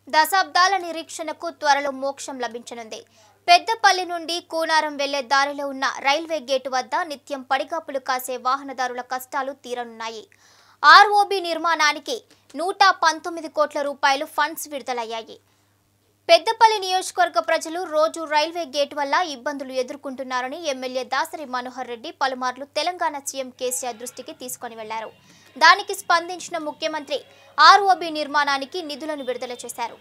దశాబ్దాల నిరీక్షణకు త్వరలో మోక్షం లభించనుంది పెద్దపల్లి నుండి కూనారం వెళ్లే దారిలో ఉన్న రైల్వే గేటు వద్ద నిత్యం పడిగాపులు కాసే వాహనదారుల కష్టాలు తీరనున్నాయి ఆర్ఓబి నిర్మాణానికి నూట పంతొమ్మిది కోట్ల రూపాయలు ఫండ్స్ విడుదలయ్యాయి పెద్దపల్లి నియోజకవర్గ ప్రజలు రోజు రైల్వే గేట్ వల్ల ఇబ్బందులు ఎదుర్కొంటున్నారని ఎమ్మెల్యే దాసరి మనోహర్ రెడ్డి పలుమార్లు తెలంగాణ సీఎం కేసీఆర్ దృష్టికి తీసుకొని వెళ్లారు దానికి స్పందించిన ముఖ్యమంత్రి ఆర్ఓబి నిర్మాణానికి నిధులను విడుదల చేశారు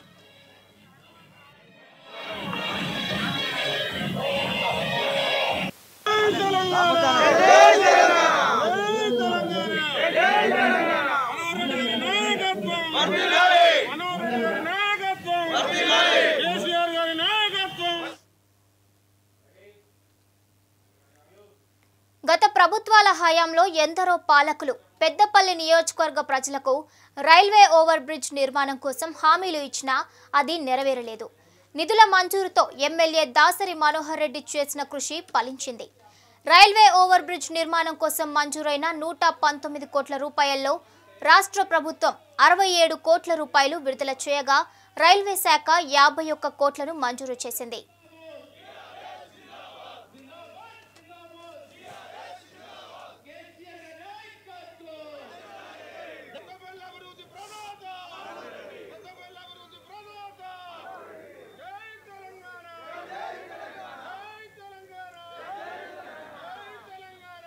కేసీఆర్ గారి నాయకత్వం గత ప్రభుత్వాల హయాంలో ఎందరో పాలకులు పెద్దపల్లి నియోజకవర్గ ప్రజలకు రైల్వే ఓవర్ బ్రిడ్జ్ నిర్మాణం కోసం హామీలు ఇచ్చినా అది నెరవేరలేదు నిధుల మంజూరుతో ఎమ్మెల్యే దాసరి మనోహర్ రెడ్డి చేసిన కృషి ఫలించింది రైల్వే ఓవర్ బ్రిడ్జ్ నిర్మాణం కోసం మంజూరైన నూట పంతొమ్మిది కోట్ల రూపాయల్లో రాష్ట్ర ప్రభుత్వం అరవై ఏడు కోట్ల రూపాయలు విడుదల చేయగా రైల్వే శాఖ యాభై ఒక్క కోట్లను మంజూరు చేసింది పెద్దపల్లి అభివృద్ధి ప్రదాత పెద్దపల్లి అభివృద్ధి ప్రదాత జై తెలంగాణ జై తెలంగాణ జై తెలంగాణ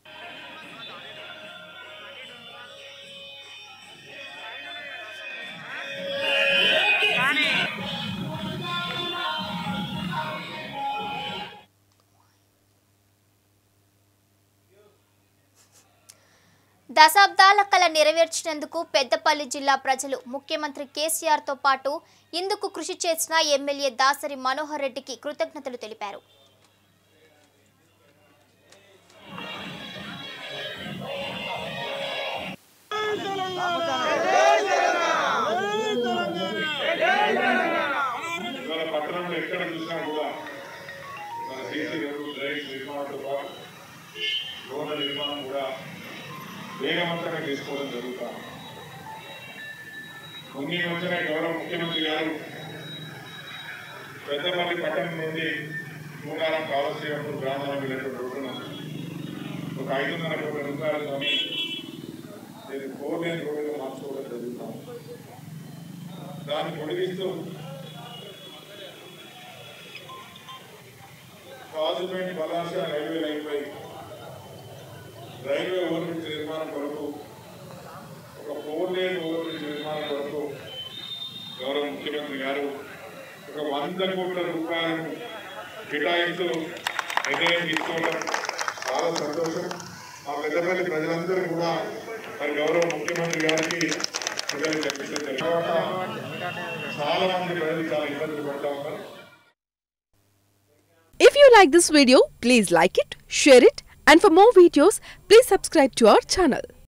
దశాబ్దాల కల నెరవేర్చినందుకు పెద్దపల్లి జిల్లా ప్రజలు ముఖ్యమంత్రి కేసీఆర్తో పాటు ఇందుకు కృషి చేసిన ఎమ్మెల్యే దాసరి మనోహర్ రెడ్డికి కృతజ్ఞతలు తెలిపారు ఇవాళ పట్టణంలో ఎక్కడ చూసినా కూడా మన సీసీ రోడ్డు డ్రైన్స్ నిర్మాణంతో పాటు రోడ్ల నిర్మాణం కూడా వేగవంతంగా తీసుకోవడం జరుగుతాం కొన్ని వచ్చిన గౌరవ ముఖ్యమంత్రి గారు పెద్దపల్లి పట్టణం నుండి మూడారం కావలసినప్పుడు గ్రామాలకు వెళ్ళేటువంటి రోడ్డును ఒక ఐదున్నర కోట్ల రూపాయలతో నేను ఫోర్ లేన్ రోడ్డుగా మార్చుకోవడం జరుగుతాం దాన్ని పొడిగిస్తూ కాజుపేట బలాస రైల్వే లైన్ పై రైల్వే ఓవర్ బ్రిడ్జ్ నిర్మాణం కొరకు ఒక ఫోర్ లేన్ ఓవర్ బ్రిడ్జ్ నిర్మాణం కొరకు గౌరవ ముఖ్యమంత్రి గారు ఒక వంద కోట్ల రూపాయలను కేటాయిస్తూ నిర్ణయం తీసుకోవడం చాలా సంతోషం మా పెద్దపల్లి ప్రజలందరూ కూడా మరి గౌరవ ముఖ్యమంత్రి గారికి కృతజ్ఞతలు చెల్లించడం తర్వాత చాలా మంది ప్రజలు చాలా ఇబ్బందులు పడతా ఉన్నారు If you like this video, please like it, share it, and for more videos, please subscribe to our channel.